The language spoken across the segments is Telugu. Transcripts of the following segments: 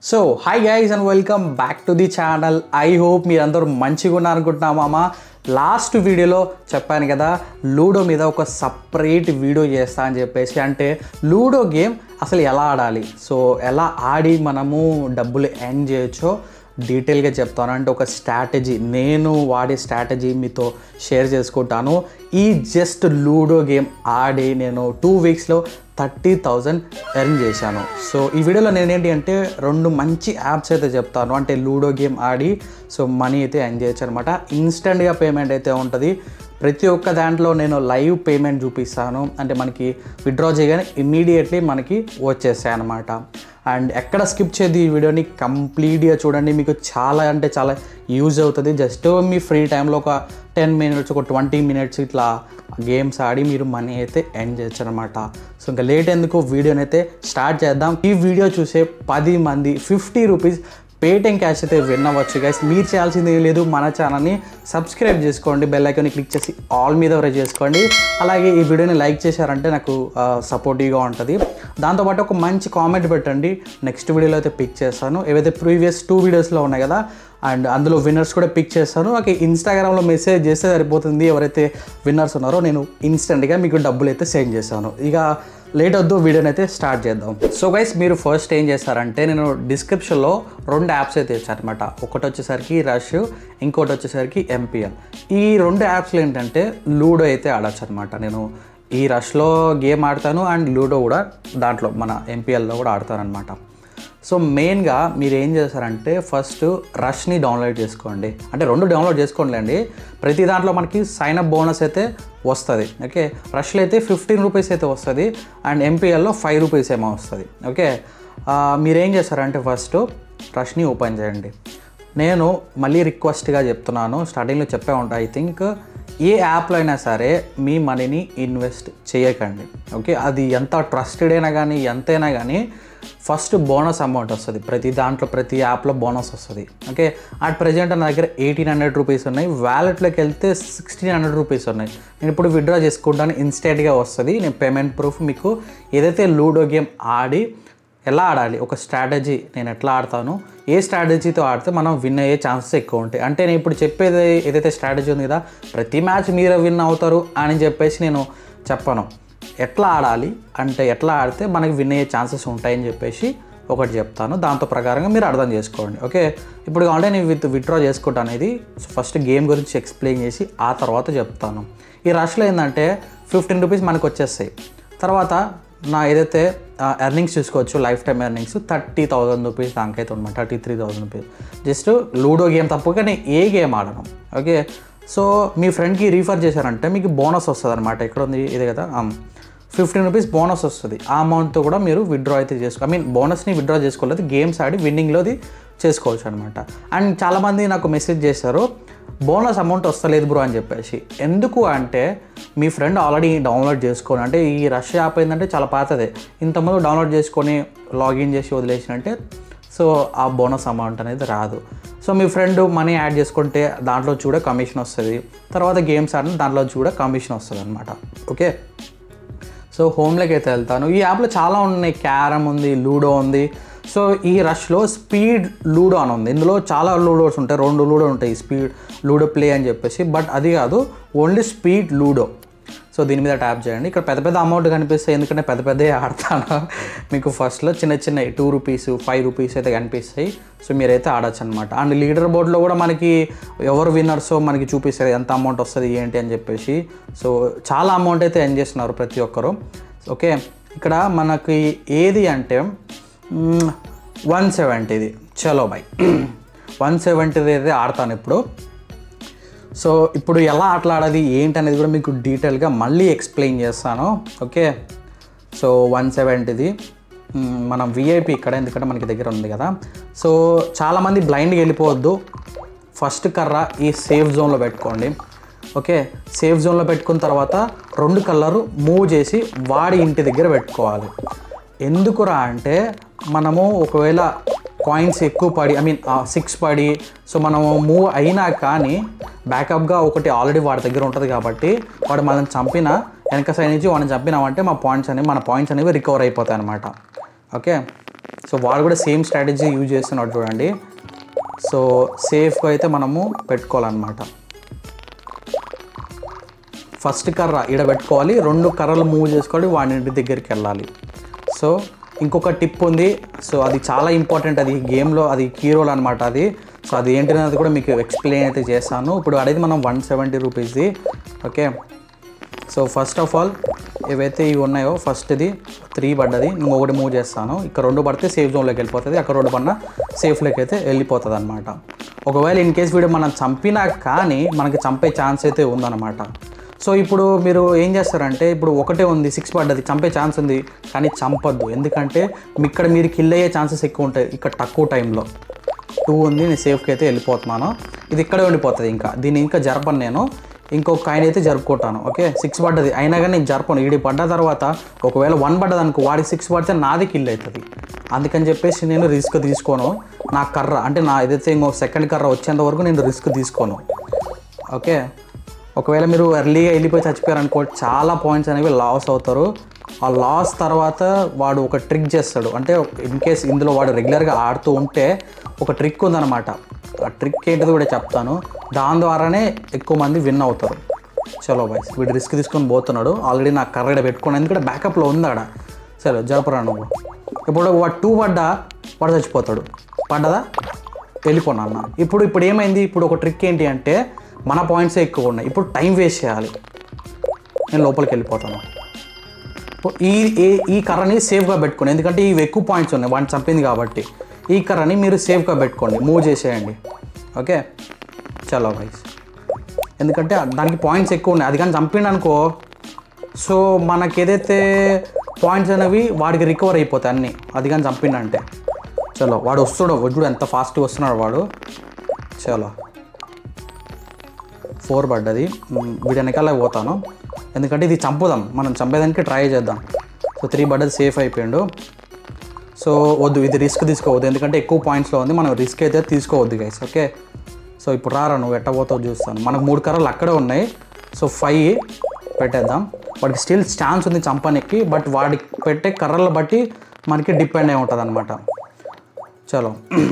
So hi guys and welcome back to the channel I hope మీరందరూ మంచిగా ఉన్నారు అనుకుంటున్నామా లాస్ట్ వీడియోలో చెప్పాను కదా లూడో మీద ఒక సపరేట్ వీడియో చేస్తా అని చెప్పేసి అంటే లూడో గేమ్ అసలు ఎలా ఆడాలి సో ఎలా ఆడి మనము డబ్బులు ఎర్న్ చేయొచ్చో డీటెయిల్గా చెప్తాను అంటే ఒక స్ట్రాటజీ నేను వాడే స్ట్రాటజీ మీతో షేర్ చేసుకుంటాను ఈ జస్ట్ లూడో గేమ్ ఆడి నేను టూ వీక్స్లో థర్టీ థౌజండ్ ఎర్న్ చేశాను సో ఈ వీడియోలో నేను ఏంటి అంటే రెండు మంచి యాప్స్ అయితే చెప్తాను అంటే లూడో గేమ్ ఆడి సో మనీ అయితే ఎర్న్ చేయొచ్చు అనమాట ఇన్స్టెంట్గా పేమెంట్ అయితే ఉంటుంది ప్రతి ఒక్క దాంట్లో నేను లైవ్ పేమెంట్ చూపిస్తాను అంటే మనకి విత్డ్రా చేయగానే ఇమ్మీడియట్లీ మనకి వచ్చేస్తాయి అనమాట అండ్ ఎక్కడ స్కిప్ చేయదు ఈ వీడియోని కంప్లీట్గా చూడండి మీకు చాలా అంటే చాలా యూజ్ అవుతుంది జస్ట్ మీ ఫ్రీ టైంలో ఒక టెన్ మినిట్స్ ఒక ట్వంటీ మినిట్స్ ఇట్లా గేమ్స్ ఆడి మీరు మనీ అయితే ఎండ్ చేయొచ్చు అనమాట సో ఇంకా లేట్ ఎందుకు వీడియోని అయితే స్టార్ట్ చేద్దాం ఈ వీడియో చూసే పది మంది ఫిఫ్టీ రూపీస్ పేటిఎం క్యాష్ అయితే విన్ అవ్వచ్చు గైస్ మీరు చేయాల్సింది ఏం లేదు మన ఛానల్ని సబ్స్క్రైబ్ చేసుకోండి బెల్ ఐకాన్ని క్లిక్ చేసి ఆల్ మీద ప్రెస్ చేసుకోండి అలాగే ఈ వీడియోని లైక్ చేశారంటే నాకు సపోర్టివ్గా ఉంటుంది దాంతోపాటు ఒక మంచి కామెంట్ పెట్టండి నెక్స్ట్ వీడియోలో అయితే పిక్ చేస్తాను ఏవైతే ప్రీవియస్ టూ వీడియోస్లో ఉన్నాయి కదా అండ్ అందులో విన్నర్స్ కూడా పిక్ చేస్తాను నాకు ఇన్స్టాగ్రామ్లో మెసేజ్ చేస్తే సరిపోతుంది ఎవరైతే విన్నర్స్ ఉన్నారో నేను ఇన్స్టెంట్గా మీకు డబ్బులు అయితే సెండ్ చేస్తాను ఇక లేట్ వద్దు వీడియోని అయితే స్టార్ట్ చేద్దాం సో గైస్ మీరు ఫస్ట్ ఏం చేస్తారంటే నేను డిస్క్రిప్షన్లో రెండు యాప్స్ అయితే ఇచ్చాను అనమాట ఒకటి వచ్చేసరికి రష్ ఇంకోటి వచ్చేసరికి ఎంపీఎల్ ఈ రెండు యాప్స్లో ఏంటంటే లూడో అయితే ఆడచ్చు అనమాట నేను ఈ రష్లో గేమ్ ఆడతాను అండ్ లూడో కూడా దాంట్లో మన ఎంపీఎల్లో కూడా ఆడతాను అనమాట సో మెయిన్గా మీరు ఏం చేస్తారంటే ఫస్ట్ రష్ని డౌన్లోడ్ చేసుకోండి అంటే రెండు డౌన్లోడ్ చేసుకోండి ప్రతి దాంట్లో మనకి సైన్ అప్ బోనస్ అయితే వస్తుంది ఓకే రష్లో అయితే ఫిఫ్టీన్ రూపీస్ అయితే వస్తుంది అండ్ ఎంపీఎల్లో ఫైవ్ రూపీస్ ఏమో వస్తుంది ఓకే ఆ, మీరేం చేస్తారంటే ఫస్ట్ రష్ని ఓపెన్ చేయండి నేను మళ్ళీ రిక్వెస్ట్గా చెప్తున్నాను స్టార్టింగ్లో చెప్పే ఉంటా ఐ థింక్ ఏ యాప్లో అయినా సరే మీ మనీని ఇన్వెస్ట్ చేయకండి ఓకే అది ఎంత ట్రస్టెడ్ అయినా కానీ ఎంతైనా కానీ ఫస్ట్ బోనస్ అమౌంట్ వస్తుంది ప్రతి దాంట్లో ప్రతి యాప్లో బోనస్ వస్తుంది ఓకే అట్ ప్రజెంట్ నా దగ్గర ఎయిటీన్ హండ్రెడ్ రూపీస్ ఉన్నాయి వ్యాలెట్లోకి వెళ్తే సిక్స్టీన్ హండ్రెడ్ రూపీస్ ఉన్నాయి నేను ఇప్పుడు విత్డ్రా చేసుకుంటాను ఇన్స్టెంట్గా వస్తుంది నేను పేమెంట్ ప్రూఫ్ మీకు ఏదైతే లూడో గేమ్ ఆడి ఎలా ఆడాలి ఒక స్ట్రాటజీ నేను ఎట్లా ఆడతాను ఏ స్ట్రాటజీతో ఆడితే మనం విన్ అయ్యే ఛాన్సెస్ ఎక్కువ ఉంటాయి అంటే నేను ఇప్పుడు చెప్పేది ఏదైతే స్ట్రాటజీ ఉంది కదా ప్రతి మ్యాచ్ మీరే విన్ అవుతారు అని చెప్పేసి నేను చెప్పను ఎట్లా ఆడాలి అంటే ఎట్లా ఆడితే మనకి విన్ అయ్యే ఛాన్సెస్ ఉంటాయని చెప్పేసి ఒకటి చెప్తాను దాంతో ప్రకారంగా మీరు అర్థం చేసుకోండి ఓకే ఇప్పుడు కావాలంటే నేను విత్ విత్డ్రా చేసుకుంటాను ఇది ఫస్ట్ గేమ్ గురించి ఎక్స్ప్లెయిన్ చేసి ఆ తర్వాత చెప్తాను ఈ రష్లో ఏంటంటే ఫిఫ్టీన్ రూపీస్ మనకు వచ్చేస్తాయి తర్వాత నా ఏదైతే ఎర్నింగ్స్ చూసుకోవచ్చు life time earnings thirty thousand rupees దానికైతే అనమాట thirty three thousand rupees just ludo game తప్ప కానీ ఏ గేమ్ ఆడను ఓకే సో మీ ఫ్రెండ్కి రీఫర్ చేశారంటే మీకు బోనస్ వస్తుంది అనమాట ఎక్కడ ఉంది ఇదే కదా ఫిఫ్టీన్ రూపీస్ బోనస్ వస్తుంది ఆ అమౌంట్తో కూడా మీరు విత్డ్రా అయితే చేసుకో ఐ మీన్ బోనస్ని విత్డ్రా చేసుకోలేదు గేమ్స్ ఆడి విన్నింగ్లోది చేసుకోవచ్చు అనమాట అండ్ చాలామంది నాకు మెసేజ్ చేశారు బోనస్ అమౌంట్ వస్తలేదు బ్రో అని చెప్పేసి ఎందుకు అంటే మీ ఫ్రెండ్ ఆల్రెడీ డౌన్లోడ్ చేసుకొని అంటే ఈ రష్ యాప్ ఏంటంటే చాలా పాతదే ఇంతకుముందు డౌన్లోడ్ చేసుకొని లాగిన్ చేసి వదిలేసినంటే సో ఆ బోనస్ అమౌంట్ అనేది రాదు సో మీ ఫ్రెండ్ మనీ యాడ్ చేసుకుంటే దాంట్లో కూడా కమిషన్ వస్తుంది తర్వాత గేమ్స్ ఆడిన దాంట్లో కూడా కమిషన్ వస్తుంది అనమాట ఓకే సో హోమ్లోకి అయితే వెళ్తాను ఈ యాప్లో చాలా ఉన్నాయి క్యారమ్ ఉంది లూడో ఉంది సో ఈ రష్లో స్పీడ్ లూడో అని ఉంది ఇందులో చాలా లూడోస్ ఉంటాయి రెండు లూడో ఉంటాయి స్పీడ్ లూడో ప్లే అని చెప్పేసి బట్ అది కాదు ఓన్లీ స్పీడ్ లూడో సో దీని మీద ట్యాప్ చేయండి ఇక్కడ పెద్ద పెద్ద అమౌంట్ కనిపిస్తాయి ఎందుకంటే పెద్ద పెద్దవి ఆడతాను మీకు ఫస్ట్లో చిన్న చిన్న టూ రూపీస్ ఫైవ్ రూపీస్ అయితే కనిపిస్తాయి సో మీరైతే ఆడచ్చు అనమాట అండ్ లీడర్ బోర్డ్లో కూడా మనకి ఎవరు విన్నర్సో మనకి చూపిస్తారు ఎంత అమౌంట్ వస్తుంది ఏంటి అని చెప్పేసి సో చాలా అమౌంట్ అయితే ఎన్ చేస్తున్నారు ప్రతి ఒక్కరు ఓకే ఇక్కడ మనకి ఏది అంటే వన్ సెవెంటీది చలో బై వన్ సెవెంటీది అయితే ఆడతాను ఇప్పుడు సో ఇప్పుడు ఎలా ఆటలాడాలి ఏంటి అనేది కూడా మీకు డీటెయిల్గా మళ్ళీ ఎక్స్ప్లెయిన్ చేస్తాను ఓకే సో వన్ సెవెంటీది మనం విఐపి ఇక్కడ ఎందుకంటే మనకి దగ్గర ఉంది కదా సో చాలామంది బ్లైండ్గా వెళ్ళిపోవద్దు ఫస్ట్ కర్ర ఈ సేఫ్ జోన్లో పెట్టుకోండి ఓకే సేఫ్ జోన్లో పెట్టుకున్న తర్వాత రెండు కలరు మూవ్ చేసి వాడి ఇంటి దగ్గర పెట్టుకోవాలి ఎందుకురా అంటే మనము ఒకవేళ కాయిన్స్ ఎక్కువ పడి ఐ మీన్ సిక్స్ పడి సో మనము మూవ్ అయినా కానీ బ్యాకప్గా ఒకటి ఆల్రెడీ వాడి దగ్గర ఉంటుంది కాబట్టి వాడు మనల్ని చంపిన వెనక సైడ్ నుంచి వాడిని చంపినామంటే మా పాయింట్స్ అనేవి మన పాయింట్స్ అనేవి రికవర్ అయిపోతాయి అనమాట ఓకే సో వాడు కూడా సేమ్ స్ట్రాటజీ యూజ్ చేస్తున్నాడు చూడండి సో సేఫ్గా అయితే మనము పెట్టుకోవాలన్నమాట ఫస్ట్ కర్ర ఈడ పెట్టుకోవాలి రెండు కర్రలు మూవ్ చేసుకోవాలి వాడి ఇంటి దగ్గరికి వెళ్ళాలి సో ఇంకొక టిప్ ఉంది సో అది చాలా ఇంపార్టెంట్ అది గేమ్లో అది కీ రోల్ అనమాట అది సో అది ఏంటనేది కూడా మీకు ఎక్స్ప్లెయిన్ అయితే చేస్తాను ఇప్పుడు అనేది మనం వన్ సెవెంటీ రూపీస్ది okay so first of all ఏవైతే ఇవి ఉన్నాయో ఫస్ట్ ఇది త్రీ పడ్డది నేను ఒకటి మూవ్ చేస్తాను ఇక్కడ రెండు పడితే సేఫ్ జోన్లోకి వెళ్ళిపోతుంది అక్కడ రెండు పడినా సేఫ్లోకి అయితే వెళ్ళిపోతుంది అనమాట ఒకవేళ ఇన్ కేస్ వీడియో మనం చంపినా కానీ మనకి చంపే ఛాన్స్ అయితే ఉందన్నమాట సో ఇప్పుడు మీరు ఏం చేస్తారంటే ఇప్పుడు ఒకటే ఉంది సిక్స్ పడ్డది చంపే ఛాన్స్ ఉంది కానీ చంపొద్దు ఎందుకంటే మీ ఇక్కడ మీరు కిల్ అయ్యే ఛాన్సెస్ ఎక్కువ ఉంటాయి ఇక్కడ తక్కువ టైంలో టూ ఉంది నేను సేఫ్కి అయితే వెళ్ళిపోతున్నాను ఇది ఇక్కడే ఉండిపోతుంది ఇంకా దీన్ని ఇంకా జరపను నేను ఇంకొక కాయిన్ అయితే జరుపుకుంటాను ఓకే సిక్స్ పడ్డది అయినా కానీ నేను జరపను ఈడి పడ్డ తర్వాత ఒకవేళ వన్ పడ్డది అనుకో వాడికి సిక్స్ పడితే నాది కిల్ అవుతుంది అందుకని చెప్పేసి నేను రిస్క్ తీసుకోను నా కర్ర అంటే నా ఏదైతే ఇంకో సెకండ్ కర్ర వచ్చేంత వరకు నేను రిస్క్ తీసుకోను ఓకే ఒకవేళ మీరు ఎర్లీగా వెళ్ళిపోయి చచ్చిపోయారు అనుకో చాలా పాయింట్స్ అనేవి లాస్ అవుతారు ఆ లాస్ తర్వాత వాడు ఒక ట్రిక్ చేస్తాడు అంటే ఇన్ కేస్ ఇందులో వాడు రెగ్యులర్గా ఆడుతూ ఉంటే ఒక ట్రిక్ ఉందన్నమాట ఆ ట్రిక్ ఏంటిది కూడా చెప్తాను దాని ద్వారానే ఎక్కువ మంది విన్ అవుతారు చలో బాయ్స్ వీడు రిస్క్ తీసుకొని పోతున్నాడు ఆల్రెడీ నాకు కర్రెడ పెట్టుకుని ఎందుకంటే బ్యాకప్లో ఉంది ఆడ సరే జరపరా నువ్వు ఇప్పుడు వాడు టూ పడ్డా వాడు చచ్చిపోతాడు పడ్డదా వెళ్ళిపోనా అన్న ఇప్పుడు ఇప్పుడు ఏమైంది ఇప్పుడు ఒక ట్రిక్ ఏంటి అంటే మన పాయింట్సే ఎక్కువ ఉన్నాయి ఇప్పుడు టైం వేస్ట్ చేయాలి నేను లోపలికి వెళ్ళిపోతాను ఇప్పుడు ఈ ఈ- ఈ కర్రని సేఫ్గా పెట్టుకోండి ఎందుకంటే ఇవి ఎక్కువ పాయింట్స్ ఉన్నాయి వాడిని చంపింది కాబట్టి ఈ కర్రని మీరు సేఫ్గా పెట్టుకోండి మూవ్ చేసేయండి ఓకే చలో గైస్ ఎందుకంటే దానికి పాయింట్స్ ఎక్కువ ఉన్నాయి అది కానీ చంపిండు అనుకో సో మనకి ఏదైతే పాయింట్స్ అనేవి వాడికి రికవర్ అయిపోతాయి అన్నీ అది కానీ చంపిండంటే చలో వాడు వస్తాడు చూడు ఎంత ఫాస్ట్గా వస్తున్నాడు వాడు చలో ఫోర్ పడ్డది మ్, వీడి వెనకాల పోతాను ఎందుకంటే ఇది చంపుదాం మనం చంపేదానికి ట్రై చేద్దాం సో త్రీ పడ్డది సేఫ్ అయిపోయిండు సో వద్దు ఇది రిస్క్ తీసుకోవద్దు ఎందుకంటే ఎక్కువ పాయింట్స్లో ఉంది మనం రిస్క్ అయితే తీసుకోవద్దు గైస్ ఓకే సో ఇప్పుడు రారా నువ్వు ఎట్ట పోతావు చూస్తాను మనకు మూడు కర్రలు అక్కడే ఉన్నాయి సో ఫైవ్ పెట్టేద్దాం వాడికి స్టిల్ ఛాన్స్ ఉంది చంపనికి బట్ వాడికి పెట్టే కర్రలు బట్టి మనకి డిపెండ్ అయి ఉంటుంది అనమాట చలో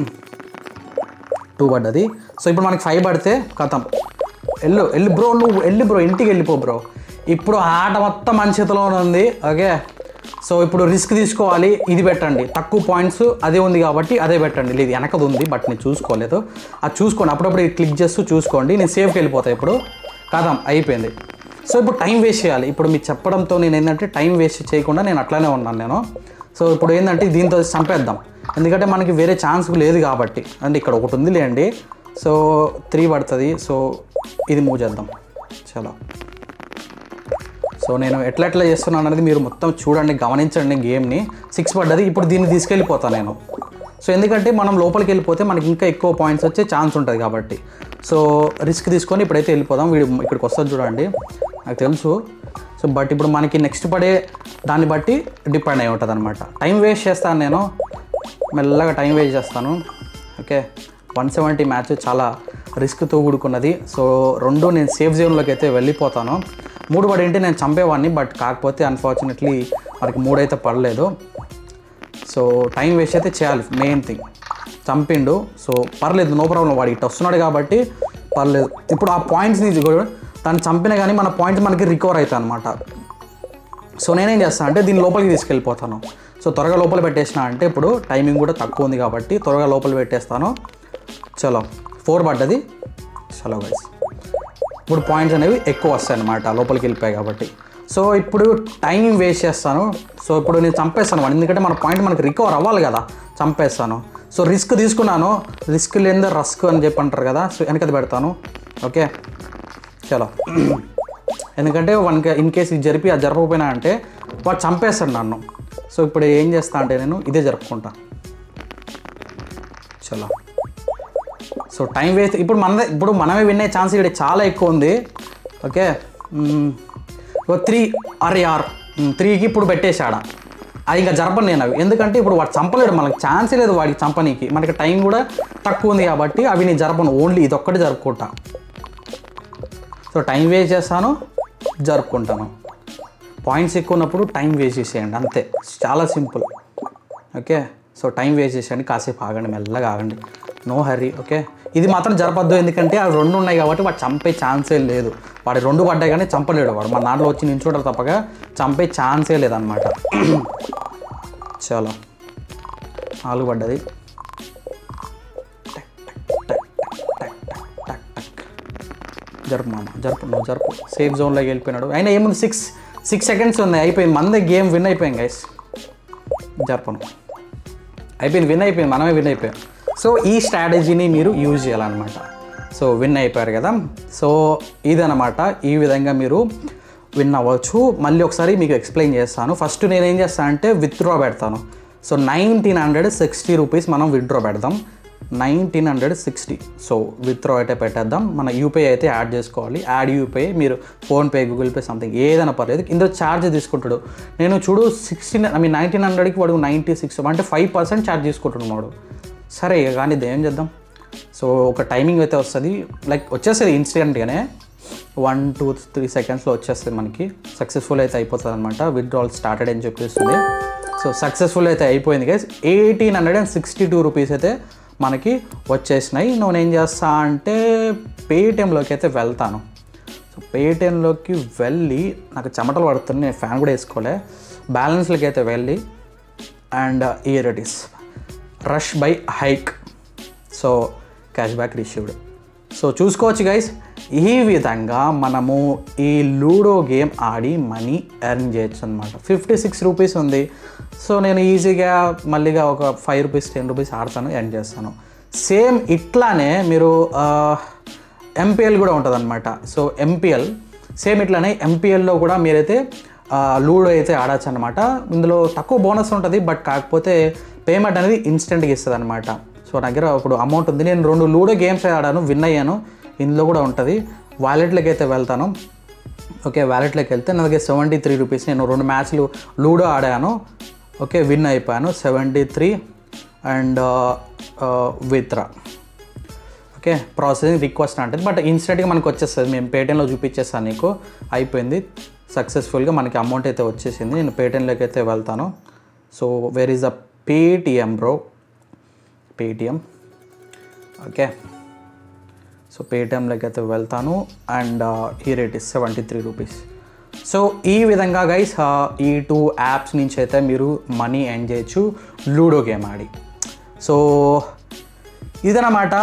టూ పడ్డది సో ఇప్పుడు మనకి ఫైవ్ పడితే కథం వెళ్ళు వెళ్ళి బ్రో నువ్వు వెళ్ళి బ్రో ఇంటికి వెళ్ళిపో బ్రో ఇప్పుడు ఆట మొత్తం మన చేతిలోనే ఉంది ఓకే సో ఇప్పుడు రిస్క్ తీసుకోవాలి ఇది పెట్టండి తక్కువ పాయింట్స్ అదే ఉంది కాబట్టి అదే పెట్టండి లేదు వెనకది ఉంది బట్ నేను చూసుకోలేదు అది చూసుకోండి అప్పుడప్పుడు ఇది క్లిక్ చేస్తూ చూసుకోండి నేను సేఫ్కి వెళ్ళిపోతాను ఇప్పుడు కథం అయిపోయింది సో ఇప్పుడు టైం వేస్ట్ చేయాలి ఇప్పుడు మీరు చెప్పడంతో నేను ఏంటంటే టైం వేస్ట్ చేయకుండా నేను అట్లానే ఉన్నాను నేను సో ఇప్పుడు ఏంటంటే దీంతో చంపేద్దాం ఎందుకంటే మనకి వేరే ఛాన్స్ లేదు కాబట్టి అంటే ఇక్కడ ఒకటి ఉంది లేండి సో త్రీ పడుతుంది సో ఇది మూవ్ చేద్దాం చలో సో నేను ఎట్లా ఎట్లా చేస్తున్నాను అనేది మీరు మొత్తం చూడండి గమనించండి గేమ్ని సిక్స్ పడ్డది ఇప్పుడు దీన్ని తీసుకెళ్ళిపోతాను నేను సో ఎందుకంటే మనం లోపలికి వెళ్ళిపోతే మనకి ఇంకా ఎక్కువ పాయింట్స్ వచ్చే ఛాన్స్ ఉంటుంది కాబట్టి సో రిస్క్ తీసుకొని ఇప్పుడైతే వెళ్ళిపోదాం వీడు ఇక్కడికి వస్తుంది చూడండి నాకు తెలుసు సో బట్ ఇప్పుడు మనకి నెక్స్ట్ పడే దాన్ని బట్టి డిపెండ్ అయి ఉంటుంది అనమాట టైం వేస్ట్ చేస్తాను నేను మెల్లగా టైం వేస్ట్ చేస్తాను ఓకే వన్ సెవెంటీ మ్యాచ్ చాలా రిస్క్తో కూడుకున్నది సో రెండు నేను సేఫ్ జోన్లోకి అయితే వెళ్ళిపోతాను మూడు పడి ఉంటే నేను చంపేవాడిని బట్ కాకపోతే అన్ఫార్చునేట్లీ మనకి మూడైతే పడలేదు సో టైం వేస్ట్ అయితే చేయాలి మెయిన్ థింగ్ చంపిండు సో పర్లేదు నో ప్రాబ్లం వాడు ఇటు వస్తున్నాడు కాబట్టి పర్లేదు ఇప్పుడు ఆ పాయింట్స్ని కూడా దాన్ని చంపినా కానీ మన పాయింట్స్ మనకి రికవర్ అవుతాయి అనమాట సో నేనేం చేస్తాను అంటే దీని లోపలికి తీసుకెళ్ళిపోతాను సో త్వరగా లోపల పెట్టేసిన అంటే ఇప్పుడు టైమింగ్ కూడా తక్కువ ఉంది కాబట్టి త్వరగా లోపల పెట్టేస్తాను చలో ఫోర్ పడ్డది చలో గైస్ ఇప్పుడు పాయింట్స్ అనేవి ఎక్కువ వస్తాయి అనమాట లోపలికి వెళ్ళిపోయాయి కాబట్టి సో ఇప్పుడు టైం వేస్ట్ చేస్తాను సో ఇప్పుడు నేను చంపేస్తాను వాడిని. ఎందుకంటే మన పాయింట్ మనకి రికవర్ అవ్వాలి కదా చంపేస్తాను సో రిస్క్ తీసుకున్నాను రిస్క్ లేనిదే రస్క్ అని చెప్పి అంటారు కదా సో వెనకది పెడతాను ఓకే చలో ఎందుకంటే వన్కి ఇన్ కేసు ఇది జరిపి అది జరపకపోయినా అంటే వాడు చంపేస్తాడు నన్ను సో ఇప్పుడు ఏం చేస్తా అంటే నేను ఇదే జరుపుకుంటా చలో సో టైం వేస్ట్ ఇప్పుడు మన ఇప్పుడు మనమే వినే ఛాన్స్ ఇక్కడ చాలా ఎక్కువ ఉంది ఓకే త్రీ అరే ఆర్ త్రీకి ఇప్పుడు పెట్టేశాడ అది ఇంకా జరపను నేను అవి ఎందుకంటే ఇప్పుడు వాడు చంపలేడు మనకి ఛాన్సే లేదు వాడికి చంపనీకి మనకి టైం కూడా తక్కువ ఉంది కాబట్టి అవి నేను జరపను ఓన్లీ ఇది ఒక్కటి జరుపుకుంటా సో టైం వేస్ట్ చేస్తాను జరుపుకుంటాను పాయింట్స్ ఎక్కువ ఉన్నప్పుడు టైం వేస్ట్ చేసేయండి అంతే చాలా simple okay so time waste చేసేయండి కాసేపు ఆగండి మెల్లగా ఆగండి నో హర్రీ ఓకే ఇది మాత్రం జరపద్దు ఎందుకంటే అవి రెండు ఉన్నాయి కాబట్టి వాడు చంపే ఛాన్సే లేదు వాడి రెండు పడ్డాయి కానీ చంపలేడు వాడు మన దాంట్లో వచ్చి నించోడరు తప్పగా చంపే ఛాన్సే లేదనమాట చాలా నాలుగు పడ్డది జరుపు మామ జరుపు నువ్వు జరుపు సేఫ్ జోన్లోకి వెళ్ళిపోయినాడు అయినా ఏముంది సిక్స్ సిక్స్ సెకండ్స్ ఉన్నాయి అయిపోయింది మందే గేమ్ విన్ అయిపోయాం గైస్ జరపను అయిపోయింది విన్ అయిపోయింది మనమే విన్ అయిపోయాం సో ఈ స్ట్రాటజీని మీరు యూజ్ చేయాలన్నమాట సో విన్ అయిపోయారు కదా సో ఇదనమాట ఈ విధంగా మీరు విన్ అవ్వచ్చు మళ్ళీ ఒకసారి మీకు ఎక్స్ప్లెయిన్ చేస్తాను ఫస్ట్ నేను ఏం చేస్తాను అంటే విత్డ్రా పెడతాను so nineteen hundred sixty rupees మనం విత్డ్రా పెడదాం nineteen hundred sixty so withdraw అయితే పెట్టేద్దాం మన యూపీఐ అయితే యాడ్ చేసుకోవాలి యాడ్ యూపీఐ మీరు ఫోన్పే గూగుల్ పే సంథింగ్ ఏదైనా పర్లేదు ఇందులో ఛార్జ్ తీసుకుంటాడు నేను చూడు సిక్స్టీన్ ఐ మీన్ నైన్టీన్ హండ్రెడ్కి వాడు నైంటీ సిక్స్ అంటే ఫైవ్ పర్సెంట్ ఛార్జ్ తీసుకుంటున్నాడు సరే ఇక కానీ ఇది ఏం చేద్దాం సో ఒక టైమింగ్ అయితే వస్తుంది లైక్ వచ్చేస్తుంది ఇన్స్టెంట్గానే వన్ టూ త్రీ సెకండ్స్లో వచ్చేస్తుంది మనకి సక్సెస్ఫుల్ అయితే అయిపోతుంది అనమాట విత్డ్రాల్ స్టార్టెడ్ అని చెప్పేస్తుంది సో సక్సెస్ఫుల్ అయితే అయిపోయింది guys eighteen hundred and sixty two rupees అయితే మనకి వచ్చేసినాయి నేను ఏం చేస్తా అంటే పేటిఎంలోకి అయితే వెళ్తాను సో పేటిఎంలోకి వెళ్ళి నాకు చెమటలు పడుతుంది నేను ఫ్యాన్ కూడా వేసుకోలే బ్యాలెన్స్లోకి అయితే వెళ్ళి and here it is Rush by Hike so cash back received so చూసుకోవచ్చు గైస్ ఈ విధంగా మనము ఈ లూడో గేమ్ ఆడి మనీ ఎర్న్ చేయొచ్చు అనమాట ఫిఫ్టీ సిక్స్ రూపీస్ ఉంది సో నేను ఈజీగా మళ్ళీగా ఒక ఫైవ్ రూపీస్ టెన్ రూపీస్ ఆడతాను ఎర్న్ చేస్తాను సేమ్ ఇట్లానే మీరు ఎంపీఎల్ కూడా ఉంటుంది అనమాట సో ఎంపీఎల్ సేమ్ ఇట్లానే ఎంపీఎల్లో కూడా మీరైతే ఆ, లూడో అయితే ఆడచ్చు అనమాట ఇందులో తక్కువ బోనస్ ఉంటుంది బట్ కాకపోతే పేమెంట్ అనేది ఇన్స్టెంట్గా ఇస్తుంది అనమాట సో నా దగ్గర ఇప్పుడు అమౌంట్ ఉంది నేను రెండు లూడో గేమ్స్ ఆడాను విన్ అయ్యాను ఇందులో కూడా ఉంటుంది వాలెట్లోకి అయితే వెళ్తాను ఓకే వ్యాలెట్లోకి వెళ్తే నా దగ్గర సెవెంటీ త్రీ రూపీస్ నేను రెండు మ్యాచ్లు లూడో ఆడాను ఓకే విన్ అయిపోయాను seventy three and withdraw okay processing request అంటుంది బట్ ఇన్స్టెంట్గా మనకు వచ్చేస్తుంది మేము పేటిఎంలో చూపించేస్తాను నీకు అయిపోయింది సక్సెస్ఫుల్గా మనకి అమౌంట్ అయితే వచ్చేసింది నేను పేటిఎంలోకి అయితే వెళ్తాను so where is the Paytm bro Paytm okay so పేటిఎంలోకి అయితే వెళ్తాను అండ్ ఈ rate is seventy three rupees so ఈ విధంగా గైస్ ఈ టూ యాప్స్ నుంచి అయితే మీరు మనీ ఎర్న్ చేయొచ్చు లూడో గేమ్ ఆడి సో ఇదన్నమాట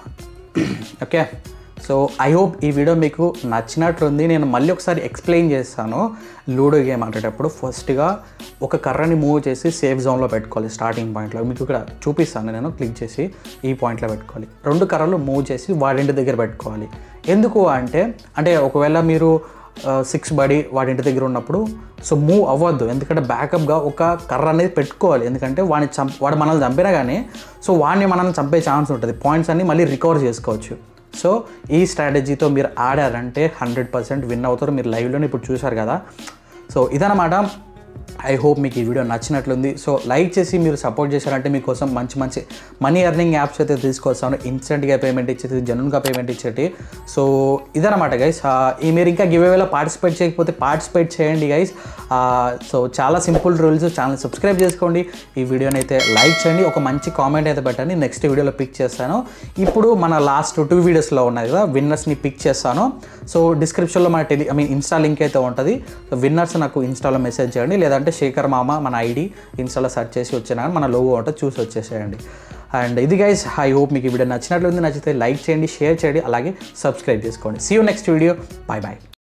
ఓకే సో ఐ హోప్ ఈ వీడియో మీకు నచ్చినట్లుంది నేను మళ్ళీ ఒకసారి ఎక్స్ప్లెయిన్ చేస్తాను లూడో గేమ్ ఆడేటప్పుడు ఫస్ట్గా ఒక కర్రని మూవ్ చేసి సేఫ్ జోన్లో పెట్టుకోవాలి స్టార్టింగ్ పాయింట్లో మీకు ఇక్కడ చూపిస్తాను నేను క్లిక్ చేసి ఈ పాయింట్లో పెట్టుకోవాలి రెండు కర్రలు మూవ్ చేసి వాడింటి దగ్గర పెట్టుకోవాలి ఎందుకు అంటే అంటే ఒకవేళ మీరు సిక్స్ బడి వాడి ఇంటి దగ్గర ఉన్నప్పుడు సో మూవ్ అవ్వద్దు ఎందుకంటే బ్యాకప్గా ఒక కర్ర అనేది పెట్టుకోవాలి ఎందుకంటే వాడిని చంప వాడు మనల్ని చంపినా కానీ సో వాడిని మనల్ని చంపే ఛాన్స్ ఉంటుంది పాయింట్స్ అన్ని మళ్ళీ రికవర్ చేసుకోవచ్చు సో ఈ స్ట్రాటజీతో మీరు ఆడారంటే హండ్రెడ్ పర్సెంట్ విన్ అవుతారు మీరు లైవ్లోనే ఇప్పుడు చూశారు కదా సో ఇదన్నమాట ఐ హోప్ మీకు ఈ వీడియో నచ్చినట్లుంది సో లైక్ చేసి మీరు సపోర్ట్ చేశారంటే మీకోసం మంచి మంచి మనీ ఎర్నింగ్ యాప్స్ అయితే తీసుకొస్తాను ఇన్స్టెంట్గా పేమెంట్ ఇచ్చేది జెన్యున్గా పేమెంట్ ఇచ్చేటి సో ఇదనమాట గైస్ ఈ మీరు ఇంకా గివ్ అవేలో పార్టిసిపేట్ చేయకపోతే పార్టిసిపేట్ చేయండి గైస్ సో చాలా సింపుల్ రూల్స్ ఛానల్ సబ్స్క్రైబ్ చేసుకోండి ఈ వీడియోని అయితే లైక్ చేయండి ఒక మంచి కామెంట్ అయితే పెట్టండి నెక్స్ట్ వీడియోలో పిక్ చేస్తాను ఇప్పుడు మన లాస్ట్ టూ వీడియోస్లో ఉన్నాయి కదా విన్నర్స్ని పిక్ చేస్తాను సో డిస్క్రిప్షన్లో మన టెలి ఐ మీన్ ఇన్స్టా లింక్ అయితే ఉంటుంది సో విన్నర్స్ నాకు ఇన్స్టాలో మెసేజ్ చేయండి లేదంటే శేఖర్ మామ మన ఐడి ఇన్స్టాలో సెర్చ్ చేసి వచ్చినా మన లోగో ఉంటుంది చూసి వచ్చేసేయండి అండ్ ఇది గైస్ ఐ హోప్ మీకు ఈ వీడియో నచ్చినట్లుంది నచ్చితే లైక్ చేయండి షేర్ చేయండి అలాగే సబ్స్క్రైబ్ చేసుకోండి see you next video bye bye